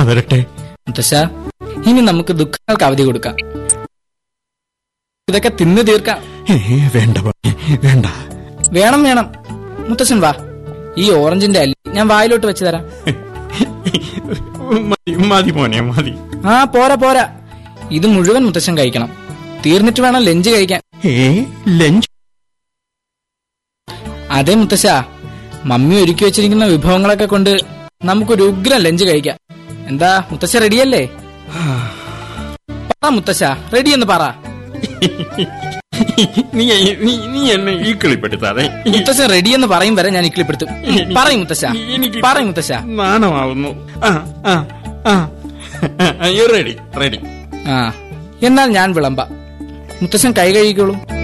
വരട്ടെ മുത്തശ്ശ ഇനി നമുക്ക് ദുഃഖങ്ങൾക്ക് അവധി കൊടുക്കാം ഇതൊക്കെ തിന്നു തീർക്കാം ഏ, വേണ്ട മോനെ, വേണ്ട വേണം വേണം മുത്തശ്ശൻ വാ ഈ ഓറഞ്ചിന്റെ അല്ലി ഞാൻ വായിലോട്ട് വെച്ച് തരാം മതി മതി മോനെ മതി ആ പോരാ പോരാ ഇത് മുഴുവൻ മുത്തശ്ശൻ കഴിക്കണം തീർന്നിട്ട് വേണം ലഞ്ച് കഴിക്കാൻ ഏ ലഞ്ച് അതെ മുത്തശ്ശ മമ്മി ഒരുക്കി വെച്ചിരിക്കുന്ന വിഭവങ്ങളൊക്കെ കൊണ്ട് നമുക്കൊരു ഉഗ്രം ലഞ്ച് കഴിക്കാം എന്താ മുത്തശ്ശ റെഡിയല്ലേ പറ മുത്തശ്ശ റെഡി എന്ന് പറ നീ നീ- നീ എന്നെ ഈ കളിപ്പെടുത്താതെ മുത്തശ്ശൻ റെഡി എന്ന് പറയും വരെ ഞാൻ ഇക്കിളിപ്പെടുത്തും പറയും മുത്തശ്ശ എനിക്ക് പറയും മുത്തശ്ശ നാണമാവുന്നു ആ ആ ആ റെഡി റെഡി ആ എന്നാൽ ഞാൻ വിളമ്പ മുത്തശ്ശൻ കൈ കഴുകിക്കോളൂ